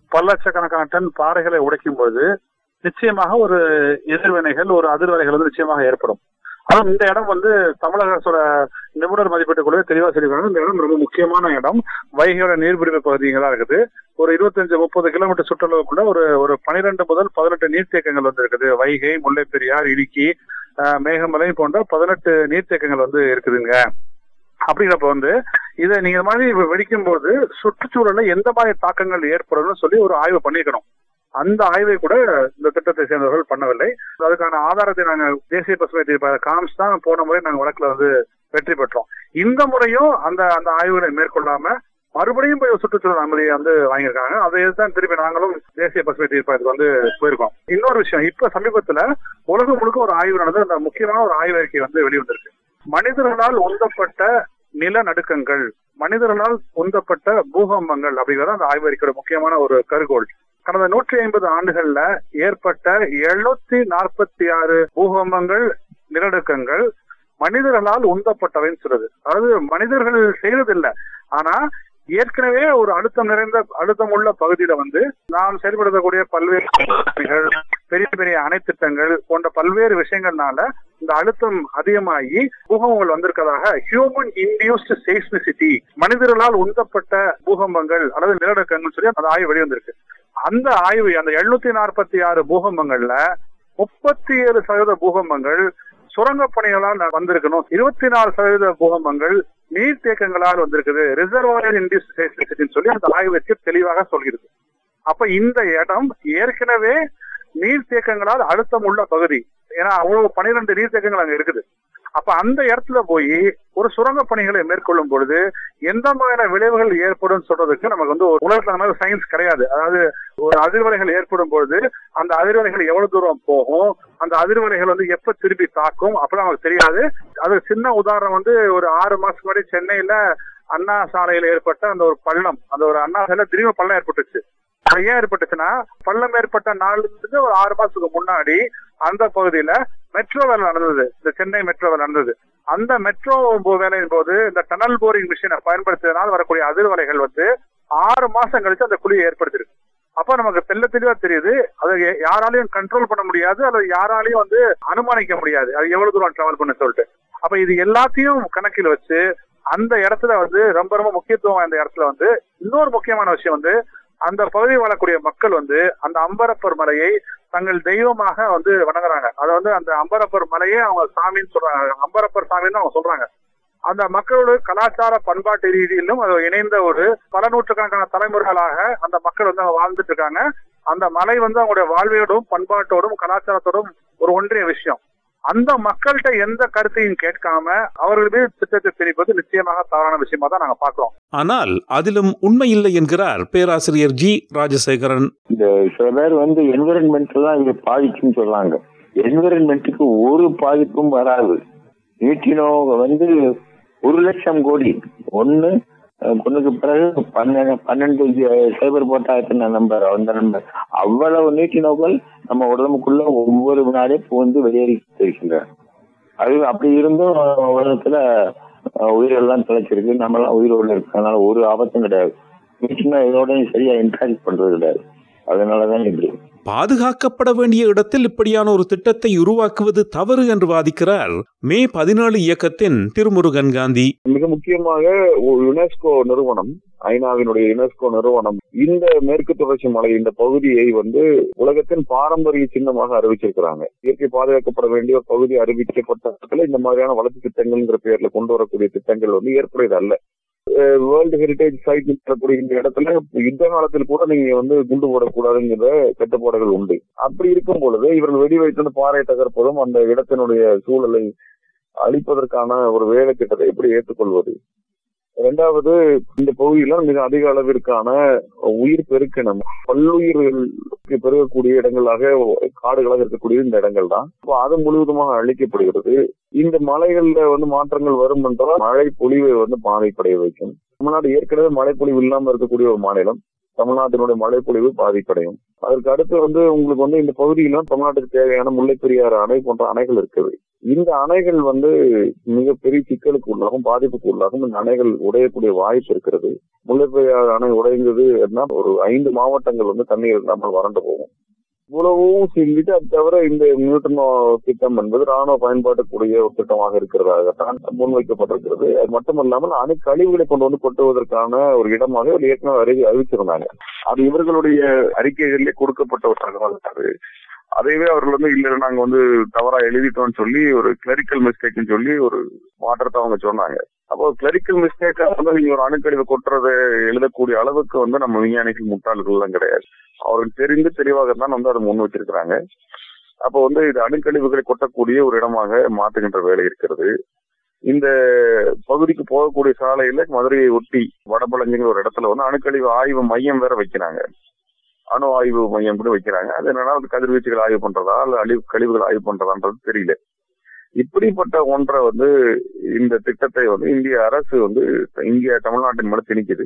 பல லட்சக்கணக்கான டன் பாறைகளை உடைக்கும் பொழுது நிச்சயமாக ஒரு எதிர்வினைகள் ஒரு அதிர்வலைகள் வந்து நிச்சயமாக ஏற்படும் அதுவும் இந்த இடம் வந்து தமிழக அரசோட நிபுணர் மதிப்பீட்டு குழுவே தெளிவா சொல்லியிருக்காங்க இந்த இடம் ரொம்ப முக்கியமான இடம் வைகையோட நீர்பிடிப்பு பகுதி இங்க தான் இருக்குது ஒரு இருபத்தஞ்சு முப்பது கிலோமீட்டர் சுற்றளவுக்குள்ள ஒரு ஒரு பனிரெண்டு முதல் பதினெட்டு நீர்த்தேக்கங்கள் வந்து இருக்குது வைகை முல்லை பெரியார் இடுக்கி ஆஹ், மேகமலை போன்ற பதினெட்டு நீர்த்தேக்கங்கள் வந்து இருக்குதுங்க அப்படிங்கிறப்ப வந்து இதை நீங்க இந்த மாதிரி வெடிக்கும் போது சுற்றுச்சூழல்ல எந்த மாதிரி தாக்கங்கள் ஏற்படும்னு சொல்லி ஒரு ஆய்வு பண்ணிருக்கணும் அந்த ஆய்வை கூட இந்த திட்டத்தை சேர்ந்தவர்கள் பண்ணவில்லை அதுக்கான ஆதாரத்தை நாங்க தேசிய பசுமை தீர்ப்பாக காமிச்சு தான் போன முறை நாங்க வழக்குல வந்து வெற்றி பெற்றோம் இந்த முறையும் அந்த அந்த ஆய்வுகளை மேற்கொள்ளாம மறுபடியும் போய் சுற்றுச்சூழல் அனுமதியை வந்து வாங்கியிருக்காங்க அதை தான் திருப்பி நாங்களும் தேசிய பசுமை தீர்ப்பாயத்துக்கு வந்து போயிருக்கோம் இன்னொரு விஷயம் இப்ப சமீபத்துல உலகம் முழுக்க ஒரு ஆய்வு நடந்து அந்த முக்கியமான ஒரு ஆய்வு அறிக்கை வந்து வெளிவந்திருக்கு மனிதர்களால் உந்தப்பட்ட நிலநடுக்கங்கள் மனிதர்களால் உந்தப்பட்ட பூகம்பங்கள் அப்படிங்கிறது அந்த ஆய்வு அறிக்கையோட முக்கியமான ஒரு கருகோள் கடந்த நூற்றி ஐம்பது ஆண்டுகள்ல ஏற்பட்ட எழுநூத்தி நாற்பத்தி ஆறு பூகம்பங்கள் நிலநடுக்கங்கள் மனிதர்களால் உந்தப்பட்டவைன்னு சொல்லுது அதாவது மனிதர்கள் செய்யறதில்லை ஆனா ஏற்கனவே ஒரு அழுத்தம் நிறைந்த அழுத்தம் உள்ள பகுதியில வந்து நாம் செயல்படுத்தக்கூடிய பல்வேறு திட்டங்கள், பெரிய பெரிய அணை திட்டங்கள் போன்ற பல்வேறு விஷயங்கள்னால இந்த அழுத்தம் அதிகமாகி பூகம்பங்கள் வந்திருக்கதாக ஹியூமன் இன்டியூஸ்ட் சேஸ்மிசிட்டி மனிதர்களால் உந்தப்பட்ட பூகம்பங்கள் அல்லது நிலநடுக்கங்கள் சொல்லி அந்த ஆய்வு வெளிவந்திருக்கு அந்த ஆய்வு அந்த எழுநூத்தி நாற்பத்தி ஆறு பூகம்பங்கள்ல முப்பத்தி ஏழு சதவீத பூகம்பங்கள் சுரங்க பணிகளால் வந்திருக்கணும் இருபத்தி நாலு சதவீத பூகம்பங்கள் நீர்த்தேக்கங்களால் வந்திருக்குது ரிசர்வாயர் இன்டியூஸ் சேஸ்மிசிட்டின்னு சொல்லி அந்த ஆய்வுக்கு தெளிவாக சொல்கிறது அப்ப இந்த இடம் ஏற்கனவே நீர்த்தேக்கங்களால் அழுத்தம் உள்ள பகுதி ஏன்னா அவ்வளவு பனிரெண்டு நீர்த்தேக்கங்கள் அங்க இருக்குது அப்ப அந்த இடத்துல போய் ஒரு சுரங்க பணிகளை மேற்கொள்ளும் பொழுது எந்த மாதிரியான விளைவுகள் ஏற்படும் சொல்றதுக்கு நமக்கு வந்து ஒரு உலகத்துல அந்த மாதிரி சயின்ஸ் கிடையாது அதாவது ஒரு அதிர்வலைகள் ஏற்படும் பொழுது அந்த அதிர்வலைகள் எவ்வளவு தூரம் போகும் அந்த அதிர்வலைகள் வந்து எப்ப திருப்பி தாக்கும் அப்பெல்லாம் நமக்கு தெரியாது அது சின்ன உதாரணம் வந்து ஒரு ஆறு மாசம் முன்னாடி சென்னையில அண்ணா சாலையில ஏற்பட்ட அந்த ஒரு பள்ளம் அந்த ஒரு அண்ணா சாலையில திடீர்னு பள்ளம் ஏற்பட்டுச்சு அது ஏன் ஏற்பட்டுச்சுன்னா பள்ளம் ஏற்பட்ட நாள்ல இருந்து ஒரு ஆறு மாசத்துக்கு முன்னாடி அந்த பகுதியில மெட்ரோ வேலை நடந்தது இந்த சென்னை மெட்ரோ வேலை நடந்தது அந்த மெட்ரோ வேலையின் போது இந்த டனல் போரிங் மிஷினை பயன்படுத்தியதனால் வரக்கூடிய அதிர்வலைகள் வந்து ஆறு மாசம் கழிச்சு அந்த குழியை ஏற்படுத்திருக்கு அப்ப நமக்கு தெல்ல தெளிவா தெரியுது அதை ய- யாராலையும் கண்ட்ரோல் பண்ண முடியாது அல்லது யாராலையும் வந்து அனுமானிக்க முடியாது அது எவ்வளவு தூரம் டிராவல் பண்ண சொல்லிட்டு அப்ப இது எல்லாத்தையும் கணக்கில் வச்சு அந்த இடத்துல வந்து ரொம்ப ரொம்ப முக்கியத்துவம் வாய்ந்த இடத்துல வந்து இன்னொரு முக்கியமான விஷயம் வந்து அந்த பகுதியில் வாழக்கூடிய மக்கள் வந்து அந்த அம்பரப்பர் மலையை தங்கள் தெய்வமாக வந்து வணங்குறாங்க அதை வந்து அந்த அம்பரப்பர் மலையே அவங்க சாமின்னு சொல்றாங்க அம்பரப்பர் சாமின்னு அவங்க சொல்றாங்க அந்த மக்களோட கலாச்சார பண்பாட்டு ரீதியிலும் அது இணைந்த ஒரு பல நூற்றுக்கணக்கான தலைமுறைகளாக அந்த மக்கள் வந்து அங்க வாழ்ந்துட்டு இருக்காங்க அந்த மலை வந்து அவங்களுடைய வாழ்வியோடும் பண்பாட்டோடும் கலாச்சாரத்தோடும் ஒரு ஒன்றிய விஷயம் அந்த மக்கள்கிட்ட எந்த கருத்தையும் கேட்காம அவர்கள் மீது திட்டத்தை திணிப்பது நிச்சயமாக தவறான விஷயமா தான் நாங்க பாக்குறோம் ஆனால் அதிலும் உண்மை இல்லை என்கிறார் பேராசிரியர் ஜி ராஜசேகரன் இந்த சில பேர் வந்து என்விரான்மெண்ட் தான் இது பாதிக்கும்னு சொல்றாங்க என்விரான்மெண்ட்டுக்கு ஒரு பாதிப்பும் வராது நியூட்ரினோ வந்து ஒரு லட்சம் கோடி ஒன்னு அஹ், பொண்ணுக்கு பிறகு பன்னெண்டு பன்னெண்டு சைபர் போட்டா எத்தனை நம்பர் அந்த நம்பர் அவ்வளவு நியூட்ரினோக்கள் நம்ம உடம்புக்குள்ள ஒவ்வொரு வினாடியும் புகுந்து வெளியேறி இருக்கின்றன அது அப்படி இருந்தும் அஹ், உலகத்துல அஹ், உயிரெல்லாம் தலைச்சிருக்கு நம்ம எல்லாம் உயிரோடு இருக்கு அதனால ஒரு ஆபத்தும் கிடையாது நியூட்ரினோ இதோட சரியா இன்ட்ராக்ட் பண்றது கிடையாது அதனாலதான் இப்படி பாதுகாக்கப்பட வேண்டிய இடத்தில் இப்படியான ஒரு திட்டத்தை உருவாக்குவது தவறு என்று வாதிக்கிறார் மே பதினாலு இயக்கத்தின் திருமுருகன் காந்தி மிக முக்கியமாக ஒரு யுனெஸ்கோ நிறுவனம் ஐநாவினுடைய யுனெஸ்கோ நிறுவனம் இந்த மேற்கு தொடர்ச்சி மலை இந்த பகுதியை வந்து உலகத்தின் பாரம்பரிய சின்னமாக அறிவிச்சிருக்கிறாங்க இயற்கை பாதுகாக்கப்பட வேண்டிய ஒரு பகுதி அறிவிக்கப்பட்ட இடத்துல இந்த மாதிரியான வளர்ச்சி திட்டங்கள்ங்கிற பேர்ல கொண்டு வரக்கூடிய திட்டங்கள் வந்து ஏற்புடையது அல்ல வேர்ல்டு ஹெரிடேஜ் சைட் இருக்கக்கூடிய இந்த இடத்துல யுத்த காலத்தில் கூட நீங்க வந்து குண்டு போடக்கூடாதுங்கிற கட்டுப்பாடுகள் உண்டு அப்படி இருக்கும் பொழுது இவர்கள் வெடி வைத்து அந்த பாறை தகர்ப்பதும் அந்த இடத்தினுடைய சூழலை அழிப்பதற்கான ஒரு வேலை திட்டத்தை எப்படி ஏற்றுக்கொள்வது இரண்டாவது இந்த பகுதியில மிக அதிக அளவிற்கான உயிர் பெருக்கினம் பல்லுயிர்களுக்கு பெருகக்கூடிய இடங்களாக காடுகளாக இருக்கக்கூடிய இந்த இடங்கள் தான் அப்போ அது முழுவதுமாக அழிக்கப்படுகிறது இந்த மலைகள்ல வந்து மாற்றங்கள் வரும் என்றால் மழை பொழிவை வந்து பாதிப்படைய வைக்கும் தமிழ்நாடு ஏற்கனவே மழை பொழிவு இல்லாம இருக்கக்கூடிய ஒரு மாநிலம் தமிழ்நாட்டினுடைய மழைப்பொழிவு பாதிப்படையும் அதற்கு அடுத்து வந்து உங்களுக்கு வந்து இந்த பகுதியில தமிழ்நாட்டுக்கு தேவையான முல்லைப்பெரியாறு அணை போன்ற அணைகள் இருக்குது இந்த அணைகள் வந்து மிகப்பெரிய சிக்கலுக்கு உள்ளாகும் பாதிப்புக்கு உள்ளாகும் இந்த அணைகள் உடையக்கூடிய வாய்ப்பு இருக்கிறது முல்லைப்பெரியாறு அணை உடைந்தது ஒரு ஐந்து மாவட்டங்கள் வந்து தண்ணீர் இல்லாமல் வறண்டு போகும் இவ்வளவும் செஞ்சுட்டு அது தவிர இந்த நியூட்ரனோ திட்டம் என்பது ராணுவ பயன்பாட்டுக்குரிய ஒரு திட்டமாக இருக்கிறதாகத்தான் முன்வைக்கப்பட்டிருக்கிறது அது மட்டுமல்லாமல் அணை கழிவுகளை கொண்டு வந்து கொட்டுவதற்கான ஒரு இடமாக ஒரு ஏற்கனவே அறிவி அறிவிச்சிருந்தாங்க அது இவர்களுடைய அறிக்கைகளிலே கொடுக்கப்பட்ட ஒரு தகவல் அது அதையவே அவர்கள் வந்து இல்ல நாங்க வந்து தவறா எழுதிட்டோம்னு சொல்லி ஒரு கிளரிக்கல் மிஸ்டேக்னு சொல்லி ஒரு மாற்றத்தை அவங்க சொன்னாங்க அப்போ கிளரிக்கல் மிஸ்டேக்கா வந்து நீங்க ஒரு அணுக்கழிவை கொட்டுறதை எழுதக்கூடிய அளவுக்கு வந்து நம்ம விஞ்ஞானிகள் முட்டாள்கள் எல்லாம் கிடையாது அவருக்கு தெரிந்து தெளிவாக தான் வந்து அதை முன் வச்சிருக்கிறாங்க அப்போ வந்து இது அணுக்கழிவுகளை கொட்டக்கூடிய ஒரு இடமாக மாற்றுகின்ற வேலை இருக்கிறது இந்த பகுதிக்கு போகக்கூடிய சாலையில மதுரையை ஒட்டி வடபழஞ்சுங்கிற ஒரு இடத்துல வந்து அணுக்கழிவு ஆய்வு மையம் வேற வைக்கிறாங்க அணு ஆய்வு மையம் கூட வைக்கிறாங்க அது என்னன்னா அது கதிர்வீச்சுகள் ஆய்வு பண்றதா அல்ல அழிவு கழிவுகள் ஆய்வு பண்றதான்றது தெரியல இப்படிப்பட்ட ஒன்றை வந்து இந்த திட்டத்தை வந்து இந்திய அரசு வந்து இந்திய தமிழ்நாட்டின் மேல திணிக்குது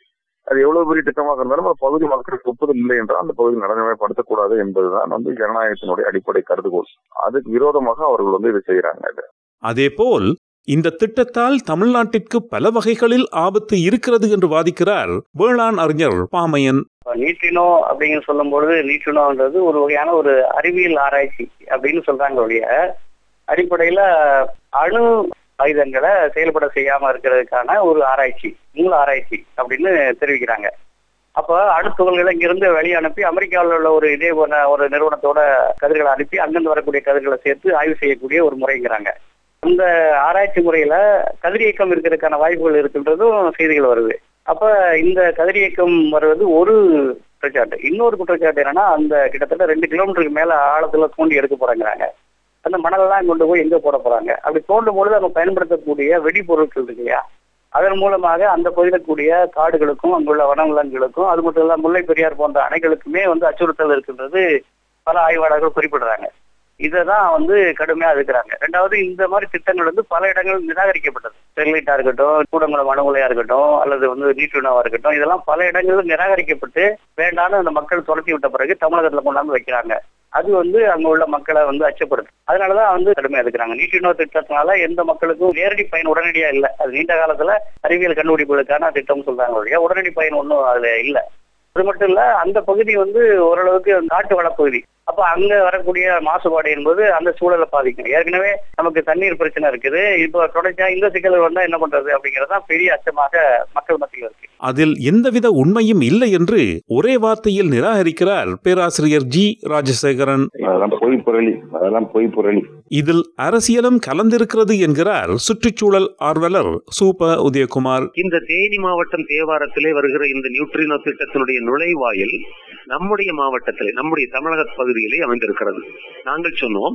அது எவ்வளவு பெரிய திட்டமாக இருந்தாலும் அந்த பகுதி மக்களுக்கு ஒப்புதல் இல்லை என்றால் அந்த பகுதி நடைமுறைப்படுத்தக்கூடாது என்பதுதான் வந்து ஜனநாயகத்தினுடைய அடிப்படை கருதுகோள் அதுக்கு விரோதமாக அவர்கள் வந்து இதை செய்யறாங்க அதேபோல் இந்த திட்டத்தால் தமிழ்நாட்டிற்கு பல வகைகளில் ஆபத்து இருக்கிறது என்று வாதிக்கிறார் வேளாண் அறிஞர் பாமையன் நீட்டினோ அப்படின்னு சொல்லும் பொழுது நீட்டினோன்றது ஒரு வகையான ஒரு அறிவியல் ஆராய்ச்சி அப்படின்னு சொல்றாங்க ஒழிய அடிப்படையில அணு ஆயுதங்களை செயல்பட செய்யாம இருக்கிறதுக்கான ஒரு ஆராய்ச்சி மூல ஆராய்ச்சி அப்படின்னு தெரிவிக்கிறாங்க அப்ப அணுத்துகள்களை இங்கிருந்து வெளியே அனுப்பி அமெரிக்காவில் உள்ள ஒரு இதே போன ஒரு நிறுவனத்தோட கதிர்களை அனுப்பி அங்கிருந்து வரக்கூடிய கதிர்களை சேர்த்து ஆய்வு செய்யக்கூடிய ஒரு முறைங்கிறாங்க அந்த ஆராய்ச்சி முறையில கதிரியக்கம் இருக்கிறதுக்கான வாய்ப்புகள் இருக்கின்றதும் செய்திகள் வருது அப்ப இந்த கதிரியக்கம் வருவது ஒரு குற்றச்சாட்டு இன்னொரு குற்றச்சாட்டு என்னன்னா அந்த கிட்டத்தட்ட ரெண்டு கிலோமீட்டருக்கு மேல ஆழத்துல தோண்டி எடுக்க போறாங்கிறாங்க அந்த மணலெல்லாம் கொண்டு போய் எங்க போட போறாங்க அப்படி தோண்டும் பொழுது நம்ம பயன்படுத்தக்கூடிய வெடிபொருட்கள் இருக்கு இல்லையா அதன் மூலமாக அந்த பகுதியில் கூடிய காடுகளுக்கும் அங்குள்ள வனவிலங்குகளுக்கும் அது மட்டும் இல்லாம முல்லை பெரியார் போன்ற அணைகளுக்குமே வந்து அச்சுறுத்தல் இருக்கின்றது பல ஆய்வாளர்கள் குறிப்பிடுறாங்க இதை தான் வந்து கடுமையா இருக்கிறாங்க ரெண்டாவது இந்த மாதிரி திட்டங்கள் வந்து பல இடங்கள் நிராகரிக்கப்பட்டது ஸ்டெர்லைட்டா இருக்கட்டும் கூடங்குளம் அணுகுலையா இருக்கட்டும் அல்லது வந்து நீட்டுணவா இருக்கட்டும் இதெல்லாம் பல இடங்களில் நிராகரிக்கப்பட்டு வேண்டாம்னு அந்த மக்கள் துரத்தி விட்ட பிறகு தமிழகத்துல கொண்டாந்து வைக்கிறாங்க அது வந்து அங்க உள்ள மக்களை வந்து அச்சப்படுது அதனாலதான் வந்து கடுமையா இருக்கிறாங்க நீட்டினோ திட்டத்தினால எந்த மக்களுக்கும் நேரடி பயன் உடனடியா இல்ல அது நீண்ட காலத்துல அறிவியல் கண்டுபிடிப்புகளுக்கான திட்டம் சொல்றாங்க ஒழிய உடனடி பயன் ஒன்றும் அதுல இல்ல அது மட்டும் இல்ல அந்த பகுதி வந்து ஓரளவுக்கு காட்டு வளப்பகுதி அப்ப அங்க வரக்கூடிய மாசுபாடு என்பது அந்த சூழலை பாதிக்கும் ஏற்கனவே நமக்கு தண்ணீர் பிரச்சனை இருக்குது இப்போ தொடர்ச்சியா இந்த சிக்கல்கள் வந்தா என்ன பண்றது அப்படிங்கறதுதான் பெரிய அச்சமாக மக்கள் மத்தியில் இருக்கு அதில் எந்தவித உண்மையும் இல்லை என்று ஒரே வார்த்தையில் நிராகரிக்கிறார் பேராசிரியர் ஜி ராஜசேகரன் அதெல்லாம் பொய் புரளி அதெல்லாம் பொய் புரளி இதில் அரசியலும் கலந்திருக்கிறது என்கிறார் சுற்றுச்சூழல் ஆர்வலர் சூப்ப உதயகுமார் இந்த தேனி மாவட்டம் தேவாரத்திலே வருகிற இந்த நியூட்ரினோ திட்டத்தினுடைய நுழைவாயில் நம்முடைய மாவட்டத்திலே நம்முடைய தமிழக பகுதியிலே அமைந்திருக்கிறது நாங்கள் சொன்னோம்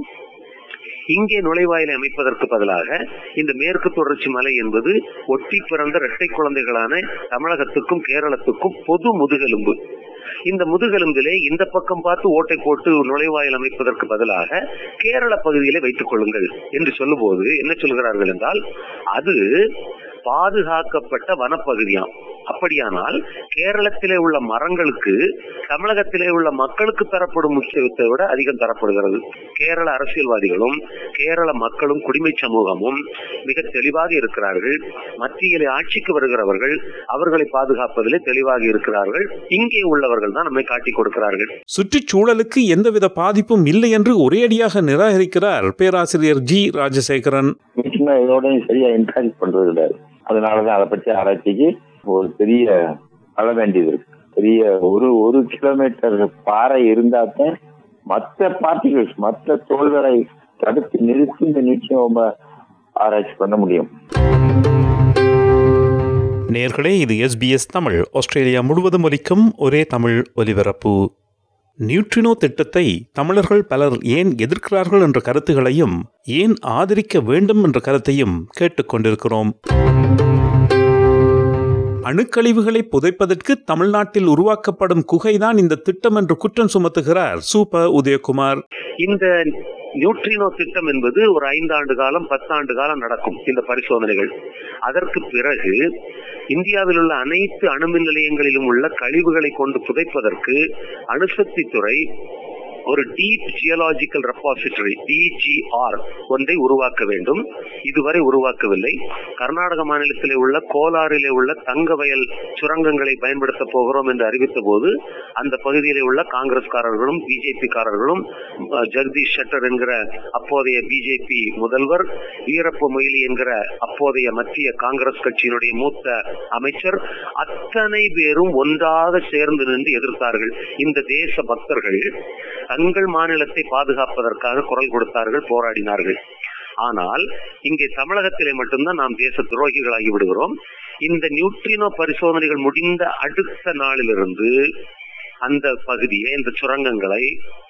இங்கே நுழைவாயிலை அமைப்பதற்கு பதிலாக இந்த மேற்கு தொடர்ச்சி மலை என்பது ஒட்டி பிறந்த இரட்டை குழந்தைகளான தமிழகத்துக்கும் கேரளத்துக்கும் பொது முதுகெலும்பு இந்த முதுகெலும்பிலே இந்த பக்கம் பார்த்து ஓட்டை போட்டு நுழைவாயில் அமைப்பதற்கு பதிலாக கேரள பகுதியிலே வைத்துக் கொள்ளுங்கள் என்று சொல்லும்போது என்ன சொல்கிறார்கள் என்றால் அது பாதுகாக்கப்பட்ட வனப்பகுதியாம் அப்படியானால் கேரளத்திலே உள்ள மரங்களுக்கு தமிழகத்திலே உள்ள மக்களுக்கு தரப்படும் முக்கியத்துவத்தை விட அதிகம் தரப்படுகிறது கேரள அரசியல்வாதிகளும் கேரள மக்களும் குடிமை சமூகமும் மிக தெளிவாக இருக்கிறார்கள் மத்தியிலே ஆட்சிக்கு வருகிறவர்கள் அவர்களை பாதுகாப்பதிலே தெளிவாக இருக்கிறார்கள் இங்கே உள்ளவர்கள் தான் நம்மை காட்டிக் கொடுக்கிறார்கள் சுற்றுச்சூழலுக்கு எந்தவித பாதிப்பும் இல்லை என்று ஒரேடியாக நிராகரிக்கிறார் பேராசிரியர் ஜி ராஜசேகரன் மிஷினா இதோட சரியா இன்ட்ராக்ட் பண்றது கிடையாது அதனாலதான் அதை பற்றி ஆராய்ச்சிக்கு ஒரு பெரிய அள வேண்டியது இருக்கு பெரிய ஒரு ஒரு கிலோமீட்டர் பாறை இருந்தா தான் மற்ற பார்ட்டிகல்ஸ் மற்ற தோள்களை தடுத்து நிறுத்தி இந்த நிச்சயம் ஆராய்ச்சி பண்ண முடியும் நேர்களே இது எஸ்பிஎஸ் தமிழ் ஆஸ்திரேலியா முழுவதும் ஒலிக்கும் ஒரே தமிழ் ஒலிபரப்பு நியூட்ரினோ திட்டத்தை தமிழர்கள் பலர் ஏன் எதிர்க்கிறார்கள் என்ற கருத்துகளையும் ஏன் ஆதரிக்க வேண்டும் என்ற கருத்தையும் கேட்டுக்கொண்டிருக்கிறோம் அணுக்கழிவுகளை புதைப்பதற்கு தமிழ்நாட்டில் உருவாக்கப்படும் குகைதான் இந்த திட்டம் என்று குற்றம் சுமத்துகிறார் சூப்ப உதயகுமார் இந்த நியூட்ரினோ திட்டம் என்பது ஒரு ஐந்தாண்டு காலம் பத்தாண்டு காலம் நடக்கும் இந்த பரிசோதனைகள் அதற்கு பிறகு இந்தியாவில் உள்ள அனைத்து அணுமின் நிலையங்களிலும் உள்ள கழிவுகளை கொண்டு புதைப்பதற்கு அணுசக்தி துறை ஒரு டீப் ஜியலாஜிக்கல் ரெபாசிட்டரி டிஜிஆர் ஒன்றை உருவாக்க வேண்டும் இதுவரை உருவாக்கவில்லை கர்நாடக மாநிலத்திலே உள்ள கோலாரிலே உள்ள தங்க வயல் சுரங்கங்களை பயன்படுத்த போகிறோம் என்று அறிவித்த போது அந்த பகுதியிலே உள்ள காங்கிரஸ்காரர்களும் பிஜேபி காரர்களும் அஹ், ஜெகதீஷ் ஷெட்டர் என்கிற அப்போதைய பிஜேபி முதல்வர் வீரப்ப மொய்லி என்கிற அப்போதைய மத்திய காங்கிரஸ் கட்சியினுடைய மூத்த அமைச்சர் அத்தனை பேரும் ஒன்றாக சேர்ந்து நின்று எதிர்த்தார்கள் இந்த தேச பக்தர்கள் தங்கள் மாநிலத்தை பாதுகாப்பதற்காக குரல் கொடுத்தார்கள் போராடினார்கள் ஆனால் இங்கே தமிழகத்திலே மட்டும்தான் நாம் தேச துரோகிகளாகி விடுகிறோம் இந்த நியூட்ரினோ பரிசோதனைகள் முடிந்த அடுத்த நாளிலிருந்து அந்த பகுதியை இந்த சுரங்கங்களை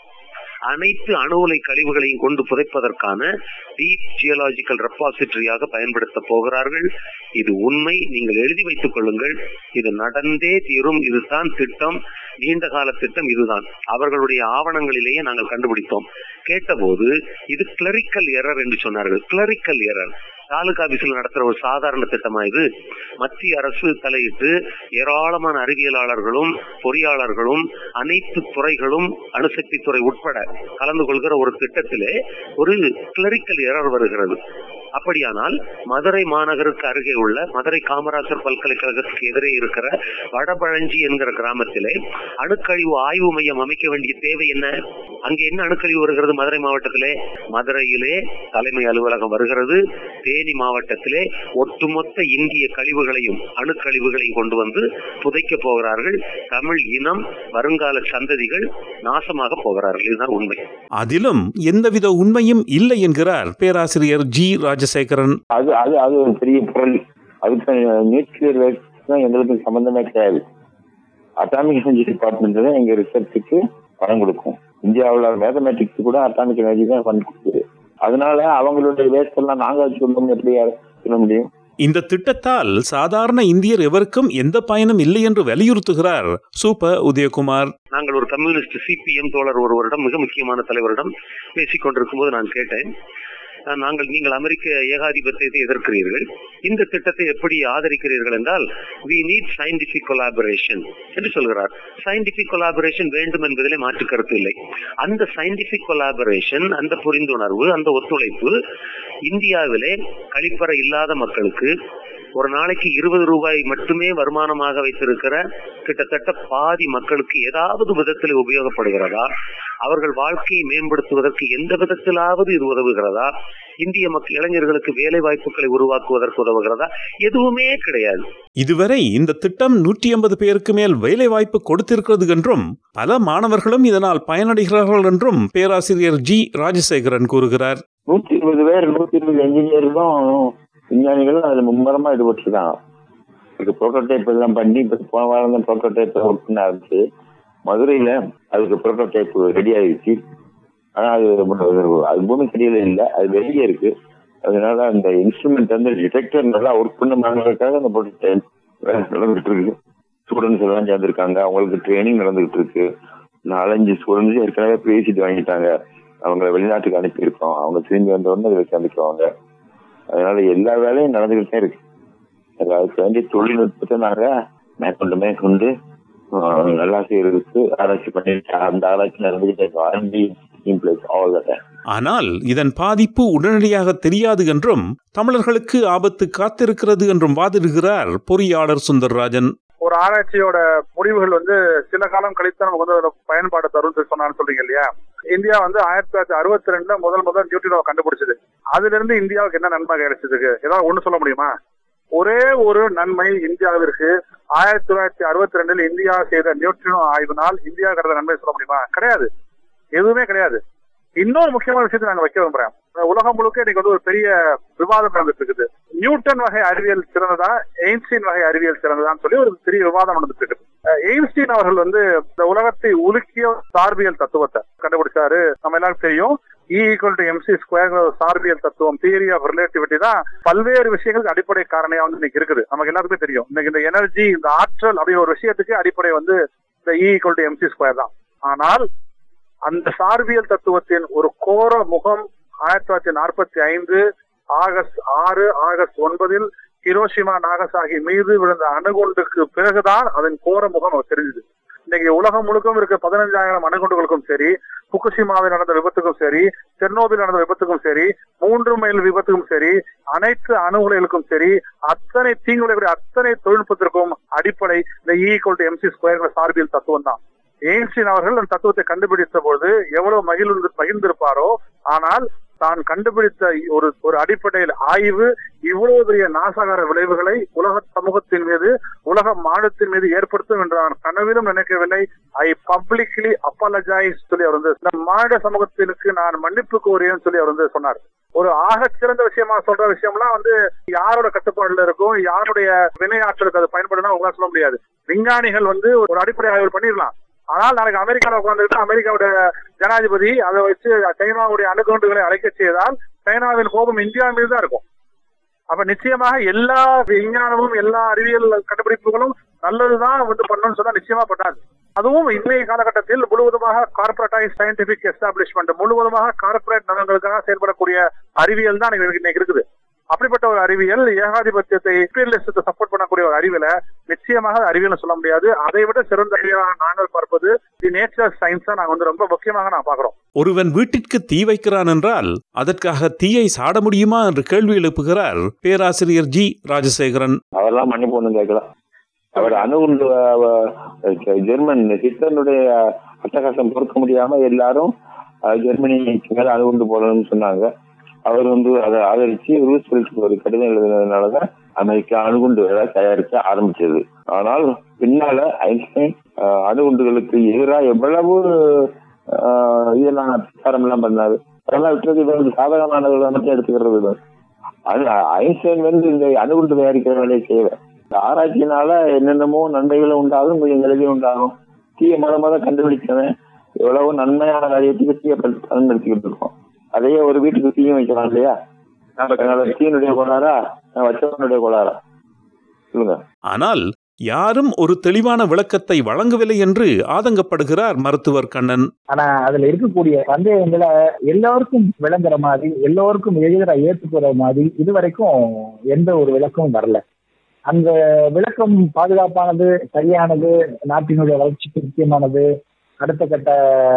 அனைத்து அணு உலை கழிவுகளையும் கொண்டு புதைப்பதற்கான டீப் ஜியலாஜிக்கல் ரெபாசிட்டரியாக பயன்படுத்த போகிறார்கள் இது உண்மை நீங்கள் எழுதி வைத்துக் கொள்ளுங்கள் இது நடந்தே தீரும் இதுதான் திட்டம் நீண்ட கால திட்டம் இதுதான் அவர்களுடைய ஆவணங்களிலேயே நாங்கள் கண்டுபிடித்தோம் கேட்டபோது இது கிளரிக்கல் எரர் என்று சொன்னார்கள் கிளரிக்கல் எரர் தாலுகா ஆபீஸில் நடத்துற ஒரு சாதாரண திட்டமா இது மத்திய அரசு தலையிட்டு ஏராளமான அறிவியலாளர்களும் பொறியாளர்களும் அனைத்து துறைகளும் அணுசக்தி துறை உட்பட கலந்து கொள்கிற ஒரு திட்டத்திலே ஒரு கிளரிக்கல் எரர் வருகிறது அப்படியானால் மதுரை மாநகருக்கு அருகே உள்ள மதுரை காமராசர் பல்கலைக்கழகத்துக்கு எதிரே இருக்கிற வடபழஞ்சி என்கிற கிராமத்திலே அணுக்கழிவு ஆய்வு மையம் அமைக்க வேண்டிய தேவை என்ன அங்கே என்ன அணுக்கழிவு வருகிறது மதுரை மாவட்டத்திலே மதுரையிலே தலைமை அலுவலகம் வருகிறது தேனி மாவட்டத்திலே ஒட்டுமொத்த இந்திய கழிவுகளையும் அணுக்கழிவுகளையும் கொண்டு வந்து புதைக்க போகிறார்கள் தமிழ் இனம் வருங்கால சந்ததிகள் நாசமாக போகிறார்கள் இதுதான் உண்மை அதிலும் எந்தவித உண்மையும் இல்லை என்கிறார் பேராசிரியர் ஜி ராஜசேகரன் அது அது அது ஒரு பெரிய பொருள் அதுக்கு நியூக்ளியர் வேஸ்ட் எங்களுக்கு சம்பந்தமே கிடையாது அட்டாமிக் எனர்ஜி டிபார்ட்மெண்ட் தான் எங்க ரிசர்ச்சுக்கு பணம் கொடுக்கும் இந்தியாவுல மேத்தமேட்டிக்ஸ் கூட அட்டாமிக் எனர்ஜி தான் ஃபண்ட் கொடுக்குது அதனால அவங்களுடைய வேஸ்ட் எல்லாம் நாங்க வச்சுக்கணும் எப்படி சொல்ல முடியும் இந்த திட்டத்தால் சாதாரண இந்தியர் எவருக்கும் எந்த பயனும் இல்லை என்று வலியுறுத்துகிறார் சூப்ப உதயகுமார் நாங்கள் ஒரு கம்யூனிஸ்ட் சிபிஎம் தோழர் ஒருவரிடம் மிக முக்கியமான தலைவரிடம் பேசிக் கொண்டிருக்கும் போது நான் கேட்டேன் அஹ், நாங்கள் நீங்கள் அமெரிக்க ஏகாதிபத்தியத்தை எதிர்க்கிறீர்கள் இந்த திட்டத்தை எப்படி ஆதரிக்கிறீர்கள் என்றால் வி நீட் சயின்டிபிக் கொலாபரேஷன் என்று சொல்கிறார் சயின்டிபிக் கொலாபரேஷன் வேண்டும் என்பதிலே மாற்று கருத்து இல்லை அந்த சயின்டிபிக் கொலாபரேஷன் அந்த புரிந்துணர்வு அந்த ஒத்துழைப்பு இந்தியாவிலே கழிப்பறை இல்லாத மக்களுக்கு ஒரு நாளைக்கு இருபது ரூபாய் மட்டுமே வருமானமாக வைத்திருக்கிற கிட்டத்தட்ட பாதி மக்களுக்கு ஏதாவது விதத்தில் உபயோகப்படுகிறதா அவர்கள் வாழ்க்கையை மேம்படுத்துவதற்கு எந்த விதத்திலாவது இது உதவுகிறதா இந்திய மக்கள் இளைஞர்களுக்கு வேலை வாய்ப்புகளை உருவாக்குவதற்கு உதவுகிறதா எதுவுமே கிடையாது இதுவரை இந்த திட்டம் நூற்றி ஐம்பது பேருக்கு மேல் வேலை வாய்ப்பு கொடுத்திருக்கிறது என்றும் பல மாணவர்களும் இதனால் பயனடைகிறார்கள் என்றும் பேராசிரியர் ஜி ராஜசேகரன் கூறுகிறார் நூத்தி இருபது பேர் நூத்தி இருபது என்ஜினியர்களும் விஞ்ஞானிகளும் அதுல மும்முரமா ஈடுபட்டுருக்காங்க இதுக்கு புரோட்டோடைப் எல்லாம் பண்ணி இப்ப போன வாரம் தான் புரோட்டோடைப் ஒர்க் பண்ண ஆரம்பிச்சு மதுரையில அதுக்கு புரோட்டோடைப் ரெடி ஆயிடுச்சு ஆனா அது அது பூமி சரியில இல்ல அது வெளியே இருக்கு அதனால அந்த இன்ஸ்ட்ருமெண்ட் வந்து டிடெக்டர் நல்லா ஒர்க் பண்ணுமாங்கிறதுக்காக அந்த புரோட்டோடைப் நடந்துகிட்டு இருக்கு ஸ்டூடெண்ட்ஸ் எல்லாம் சேர்ந்திருக்காங்க அவங்களுக்கு ட்ரைனிங் நடந்துகிட்டு இருக்கு நாலஞ்சு ஸ்டூடெண்ட்ஸ் ஏற்கனவே பேசிட்டு வாங்கிட்டாங்க அவங்க வெளிநாட்டுக்கு அனுப்பியிருக்கோம் அவங்க திரும்பி வந்த உடனே அதில் சேர்ந்துக்குவாங்க அதனால எல்லா வேலையும் நடந்துகிட்டே இருக்கு அதுக்கு வேண்டிய தொழில்நுட்பத்தை நாங்க மேற்கொண்டு மேற்கொண்டு ஆஹ், நல்லா செய்யறதுக்கு ஆராய்ச்சி பண்ணிட்டு அந்த ஆராய்ச்சி நடந்துகிட்டே இருக்கும் ஆர்என்டி இம்ப்ளேஸ் ஆல் தட் ஆனால் இதன் பாதிப்பு உடனடியாக தெரியாது என்றும் தமிழர்களுக்கு ஆபத்து காத்திருக்கிறது என்றும் வாதிடுகிறார் பொறியாளர் சுந்தர்ராஜன் ஒரு ஆராய்ச்சியோட முடிவுகள் வந்து சில காலம் கழித்து நமக்கு வந்து அதோட பயன்பாடு தரும் சொன்னான்னு சொல்றீங்க இல்லையா இந்தியா வந்து ஆயிரத்தி தொள்ளாயிரத்தி அறுபத்தி ரெண்டுல முதல் முதல் நியூட்ரினோவை கண்டுபிடிச்சது அதுல இருந்து இந்தியாவுக்கு என்ன நன்மை கிடைச்சதுக்கு ஏதாவது ஒண்ணு சொல்ல முடியுமா ஒரே ஒரு நன்மை இந்தியாவிற்கு ஆயிரத்தி தொள்ளாயிரத்தி அறுபத்தி ரெண்டுல இந்தியா செய்த நியூட்ரினோ ஆய்வினால் இந்தியா கிடைத்த நன்மை சொல்ல முடியுமா கிடையாது எதுவுமே கிடையாது இன்னொரு முக்கியமான விஷயத்தை நாங்க வைக்க விரும்புறேன் உலகம் முழுக்க இன்னைக்கு வந்து ஒரு பெரிய விவாதம் நடந்துட்டு இருக்குது நியூட்டன் வகை அறிவியல் சிறந்ததா எயின்ஸ்டீன் வகை அறிவியல் சிறந்ததான்னு சொல்லி ஒரு பெரிய விவாதம் நடந்துட்டு இருக்குது அஹ் எயின்ஸ்டீன் அவர்கள் வந்து இந்த உலகத்தை உலுக்கிய சார்பியல் தத்துவத்தை கண்டுபிடிச்சாரு நம்ம எல்லாருக்கும் தெரியும் E equal to MC square சார்பியல் தத்துவம் தியரி ஆஃப் ரிலேட்டிவிட்டி தான் பல்வேறு விஷயங்களுக்கு அடிப்படை காரணியா வந்து இன்னைக்கு இருக்குது நமக்கு எல்லாருக்குமே தெரியும் இன்னைக்கு இந்த எனர்ஜி இந்த ஆற்றல் அப்படிங்கிற ஒரு விஷயத்துக்கு அடிப்படை வந்து இந்த E equal to MC square தான் ஆனால் அந்த சார்பியல் தத்துவத்தின் ஒரு கோர முகம் ஆயிரத்தி தொள்ளாயிரத்தி நாற்பத்தி ஐந்து ஆகஸ்ட் ஆறு ஆகஸ்ட் ஒன்பதில் ஹிரோஷிமா நாகசாகி மீது விழுந்த அணுகுண்டுக்கு பிறகுதான் அதன் கோர முகம் நமக்கு தெரிஞ்சது இன்னைக்கு உலகம் முழுக்கவும் இருக்க பதினஞ்சாயிரம் அணுகுண்டுகளுக்கும் சரி புகுஷிமாவில் நடந்த விபத்துக்கும் சரி செர்னோபில் நடந்த விபத்துக்கும் சரி மூன்று மைல் விபத்துக்கும் சரி அனைத்து அணு உலைகளுக்கும் சரி அத்தனை தீங்கு விளைவிக்கக்கூடிய அத்தனை தொழில்நுட்பத்திற்கும் அடிப்படை இந்த ஈக்குவல் டு எம்சி ஸ்கொயர் சார்பியல் தத்துவம் தான் எயின்ஸ்டீன் அவர்கள் அந்த தத்துவத்தை கண்டுபிடித்த பொழுது எவ்வளவு மகிழ்ந்து மகிழ்ந்திருப்பாரோ ஆனால் தான் கண்டுபிடித்த ஒரு ஒரு அடிப்படையில் ஆய்வு இவ்வளவு பெரிய நாசகார விளைவுகளை உலக சமூகத்தின் மீது உலக மாநிலத்தின் மீது ஏற்படுத்தும் என்று நான் கனவிலும் நினைக்கவில்லை ஐ பப்ளிக்லி அப்பலஜைஸ் சொல்லி அவர் வந்து இந்த மாநில சமூகத்திற்கு நான் மன்னிப்பு கோரியேன்னு சொல்லி அவர் வந்து சொன்னார் ஒரு ஆக சிறந்த விஷயமா சொல்ற விஷயம்லாம் வந்து யாரோட கட்டுப்பாடுல இருக்கும் யாருடைய வினையாற்றலுக்கு அது பயன்படுனா உங்களால சொல்ல முடியாது விஞ்ஞானிகள் வந்து ஒரு அடிப்படை ஆய்வு பண்ணிடலாம் ஆனால் நாளைக்கு அமெரிக்காவில் உட்கார்ந்துட்டு அமெரிக்காவுடைய ஜனாதிபதி அதை வச்சு சைனாவுடைய அணுகுண்டுகளை அழைக்க செய்தால் சைனாவின் கோபம் இந்தியா மீது தான் இருக்கும் அப்ப நிச்சயமாக எல்லா விஞ்ஞானமும் எல்லா அறிவியல் கண்டுபிடிப்புகளும் நல்லதுதான் வந்து பண்ணணும்னு சொன்னா நிச்சயமா பண்ணாது அதுவும் இன்றைய காலகட்டத்தில் முழுவதுமாக கார்பரேட்டைஸ் சயின்டிபிக் எஸ்டாப்ளிஷ்மெண்ட் முழுவதுமாக கார்பரேட் நலன்களுக்காக செயல்படக்கூடிய அறிவியல் தான் இன்னைக்கு இருக்குது அப்படிப்பட்ட ஒரு அறிவியல் ஏகாதிபத்தியத்தை இம்பீரியலிசத்தை சப்போர்ட் பண்ணக்கூடிய ஒரு அறிவியலை நிச்சயமாக அது அறிவியல் சொல்ல முடியாது அதை விட சிறந்த அறிவியலாக நாங்கள் பார்ப்பது தி நேச்சர் சயின்ஸ் நாங்க வந்து ரொம்ப முக்கியமாக நான் பாக்குறோம் ஒருவன் வீட்டிற்கு தீ வைக்கிறான் என்றால் அதற்காக தீயை சாட முடியுமா என்று கேள்வி எழுப்புகிறார் பேராசிரியர் ஜி ராஜசேகரன் அவரெல்லாம் மன்னிப்பு ஒண்ணும் கேட்கலாம் அவர் அணுகுண்டு ஜெர்மன் ஹிட்லருடைய அட்டகாசம் பொறுக்க முடியாம எல்லாரும் அஹ், ஜெர்மனிக்கு மேல அணுகுண்டு போடணும்னு சொன்னாங்க அவர் வந்து அதை ஆதரிச்சு ரூஸ்வெல்ட்க்கு ஒரு கடிதம் எழுதினதுனாலதான் அமெரிக்கா அணுகுண்டுகளை தயாரிக்க ஆரம்பிச்சது ஆனால் பின்னால ஐன்ஸ்டைன் அஹ், அணுகுண்டுகளுக்கு எதிராக எவ்வளவு அஹ், இதெல்லாம் பிரச்சாரம் எல்லாம் பண்ணாரு அதெல்லாம் விட்டுறது இவருக்கு சாதகமானவர்களை மட்டும் எடுத்துக்கிறது இல்லை. அது ஐன்ஸ்டைன் வந்து இந்த அணுகுண்டு தயாரிக்கிற வேலையை செய்யல இந்த ஆராய்ச்சியினால என்னென்னமோ நன்மைகளும் உண்டாகும் கொஞ்சம் விளைவும் உண்டாகும் தீய முத முத கண்டுபிடிச்சவன் எவ்வளவு நன்மையான காரியத்துக்கு தீய பயன்~ பயன்படுத்திக்கிட்டு இருக்கோம் அதையே ஒரு வீட்டுக்கு தீயும் வைக்கலாம் இல்லையா அதனால தீனுடைய கோளாரா நான் வச்சவனுடைய கோளாரா சொல்லுங்க ஆனால் யாரும் ஒரு தெளிவான விளக்கத்தை வழங்கவில்லை என்று ஆதங்கப்படுகிறார் மருத்துவர் கண்ணன் ஆனா அதுல இருக்கக்கூடிய சந்தேகங்களை எல்லாருக்கும் விளங்குற மாதிரி எல்லோருக்கும் எளிதா ஏற்றுக்கிற மாதிரி இதுவரைக்கும் எந்த ஒரு விளக்கமும் வரல அந்த விளக்கம் பாதுகாப்பானது சரியானது நாட்டினுடைய வளர்ச்சிக்கு முக்கியமானது அடுத்த கட்ட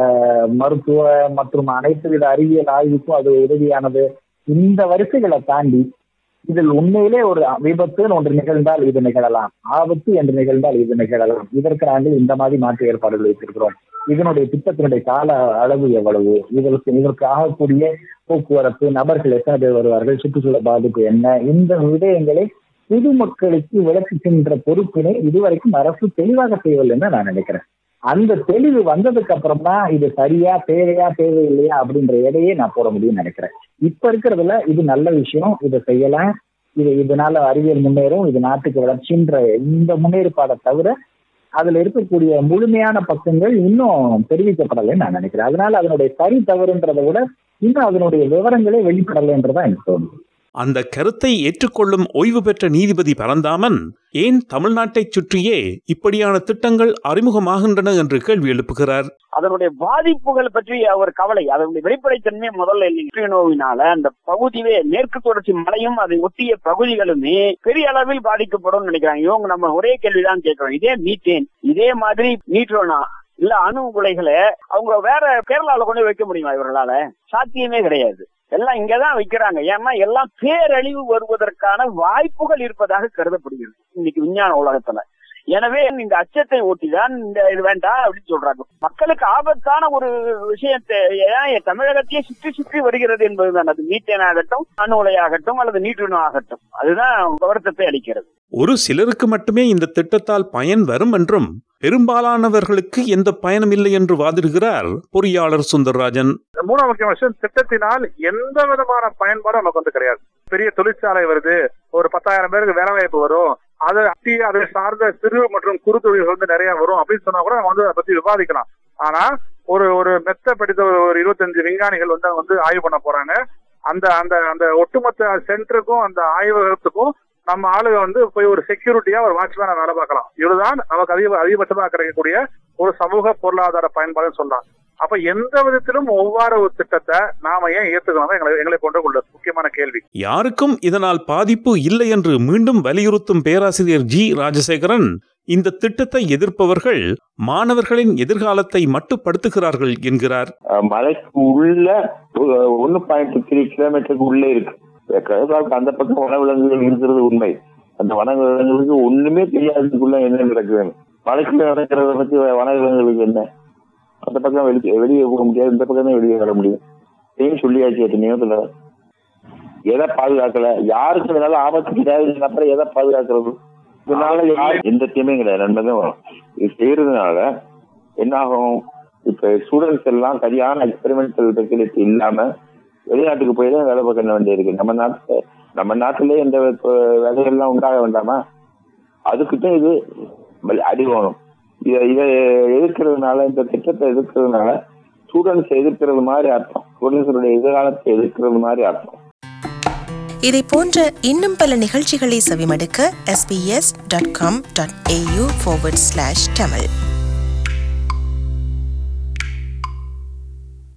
மருத்துவ மற்றும் அனைத்து வித அறிவியல் ஆய்வுக்கும் அது உதவியானது இந்த வரிசைகளை தாண்டி இதில் உண்மையிலே ஒரு விபத்துன்னு ஒன்று நிகழ்ந்தால் இது நிகழலாம் ஆபத்து என்று நிகழ்ந்தால் இது நிகழலாம் இதற்கு நாங்கள் இந்த மாதிரி மாற்று ஏற்பாடுகள் வைத்திருக்கிறோம் இதனுடைய திட்டத்தினுடைய கால அளவு எவ்வளவு இதற்கு இதற்கு ஆகக்கூடிய போக்குவரத்து நபர்கள் எத்தனை பேர் வருவார்கள் சுற்றுச்சூழல் பாதிப்பு என்ன இந்த விடயங்களை பொதுமக்களுக்கு விளக்குகின்ற பொறுப்பினை இதுவரைக்கும் அரசு தெளிவாக செய்யவில்லைன்னு நான் நினைக்கிறேன் அந்த தெளிவு வந்ததுக்கு அப்புறம் தான் இது சரியா தேவையா தேவையில்லையா அப்படின்ற எடையே நான் போட முடியும்னு நினைக்கிறேன் இப்ப இருக்கிறதுல இது நல்ல விஷயம் இதை செய்யலாம் இது இதனால அறிவியல் முன்னேறும் இது நாட்டுக்கு வளர்ச்சின்ற இந்த முன்னேற்பாடை தவிர அதுல இருக்கக்கூடிய முழுமையான பக்கங்கள் இன்னும் தெரிவிக்கப்படலைன்னு நான் நினைக்கிறேன் அதனால அதனுடைய சரி தவறுன்றதை விட இன்னும் அதனுடைய விவரங்களே வெளிப்படலைன்றதான் எனக்கு தோணுது அந்த கருத்தை ஏற்றுக்கொள்ளும் ஓய்வு பெற்ற நீதிபதி பரந்தாமன் ஏன் தமிழ்நாட்டைச் சுற்றியே இப்படியான திட்டங்கள் அறிமுகமாகின்றன என்று கேள்வி எழுப்புகிறார் அதனுடைய பாதிப்புகள் பற்றி அவர் கவலை அதனுடைய வெளிப்படைத்தன்மை முதல்ல நியூட்ரினோவினால அந்த பகுதியே மேற்கு தொடர்ச்சி மலையும் அதை ஒட்டிய பகுதிகளுமே பெரிய அளவில் பாதிக்கப்படும் நினைக்கிறாங்க இவங்க நம்ம ஒரே கேள்விதான் கேட்கிறோம் இதே மீத்தேன் இதே மாதிரி நியூட்ரோனா இல்ல அணு உலைகளை அவங்க வேற கேரளால கொண்டு போய் வைக்க முடியுமா இவர்களால சாத்தியமே கிடையாது எல்லாம் இங்கதான் வைக்கிறாங்க ஏன்னா எல்லாம் பேரழிவு வருவதற்கான வாய்ப்புகள் இருப்பதாக கருதப்படுகிறது இன்னைக்கு விஞ்ஞான உலகத்துல எனவே இந்த அச்சத்தை ஒட்டிதான் இந்த இது வேண்டாம் அப்படின்னு சொல்றாங்க மக்களுக்கு ஆபத்தான ஒரு விஷயத்தை ஏன் தமிழகத்தையே சுற்றி சுற்றி வருகிறது என்பதுதான் அது மீத்தேன் ஆகட்டும் அணு உலையாகட்டும் அல்லது நீட்டுணு ஆகட்டும் அதுதான் வருத்தத்தை அளிக்கிறது ஒரு சிலருக்கு மட்டுமே இந்த திட்டத்தால் பயன் வரும் என்றும் பெரும்பாலானவர்களுக்கு எந்த பயனும் இல்லை என்று வாதிடுகிறார் பொறியாளர் சுந்தர்ராஜன் மூணாவது முக்கியமான விஷயம் திட்டத்தினால் எந்த விதமான பயன்பாடும் நமக்கு வந்து கிடையாது பெரிய தொழிற்சாலை வருது ஒரு பத்தாயிரம் பேருக்கு வேலை வாய்ப்பு வரும் அதை அட்டி அதை சார்ந்த சிறு மற்றும் குறு தொழில்கள் வந்து நிறைய வரும் அப்படின்னு சொன்னா கூட நம்ம வந்து அதை பத்தி விவாதிக்கலாம் ஆனா ஒரு ஒரு மெத்த படித்த ஒரு ஒரு இருபத்தஞ்சு விஞ்ஞானிகள் வந்து அங்க வந்து ஆய்வு பண்ண போறாங்க அந்த அந்த அந்த ஒட்டுமொத்த சென்டருக்கும் அந்த ஆய்வகத்துக்கும் நம்ம ஆளுங்க வந்து போய் ஒரு செக்யூரிட்டியா ஒரு வாட்ச்மேனா வேலை பார்க்கலாம் இதுதான் நமக்கு அதிக அதிகபட்சமா கிடைக்கக்கூடிய ஒரு சமூக பொருளாதார பயன்பாடுன்னு சொல்லலாம் அப்ப எந்த விதத்திலும் ஒவ்வாறு ஒரு திட்டத்தை நாம ஏன் ஏத்துக்கணும் எங்களை எங்களை கொண்டு கொள்ள முக்கியமான கேள்வி யாருக்கும் இதனால் பாதிப்பு இல்லை என்று மீண்டும் வலியுறுத்தும் பேராசிரியர் ஜி ராஜசேகரன் இந்த திட்டத்தை எதிர்ப்பவர்கள் மாணவர்களின் எதிர்காலத்தை மட்டுப்படுத்துகிறார்கள் என்கிறார் அஹ், மலைக்கு உள்ள ஒன்னு பாயிண்ட் த்ரீ கிலோமீட்டருக்கு உள்ளே இருக்கு கேரளாவுக்கு அந்த பக்கம் வனவிலங்குகள் இருக்கிறது உண்மை அந்த வனவிலங்குகளுக்கு ஒண்ணுமே தெரியாததுக்குள்ள என்ன நடக்குதுன்னு மலைக்குள்ள நடக்கிறத பத்தி வனவிலங்குகளுக்கு என்ன அந்த பக்கம் வெளியே வெளியே போக முடியாது இந்த பக்கம் தான் வெளியே வர முடியும் ஏன் சொல்லியாச்சு எத்தனையோ தடவை எதை பாதுகாக்கல யாருக்கு இதனால ஆபத்து கிடையாது அப்புறம் எதை பாதுகாக்கிறது இதனால யாரு- எந்த தீமையும் கிடையாது நன்மை தான் வரும் இது செய்யறதுனால என்ன ஆகும் இப்ப ஸ்டூடெண்ட்ஸ் எல்லாம் சரியான எக்ஸ்பெரிமெண்டல் ஃபெசிலிட்டி இல்லாம வெளிநாட்டுக்கு போய் தான் வேலை பார்க்க வேண்டியிருக்கு நம்ம நாட்டுல நம்ம நாட்டிலே இந்த வ- வேலைகள்லாம் உண்டாக வேண்டாமா அதுக்கிட்ட இது பல் அடி வேணும் இதை இதை எதிர்க்கிறதுனால இந்த திட்டத்தை எதிர்க்கிறதுனால ஸ்டூடெண்ட்ஸ் எதிர்க்கிறது மாதிரி அர்த்தம் ஸ்டூடெண்ட்ஸோட எதிர்காலத்தை எதிர்க்கிறது மாதிரி அர்த்தம் இதை போன்ற இன்னும் பல நிகழ்ச்சிகளை செவிமடுக்க sbs.com.au forward slash tamil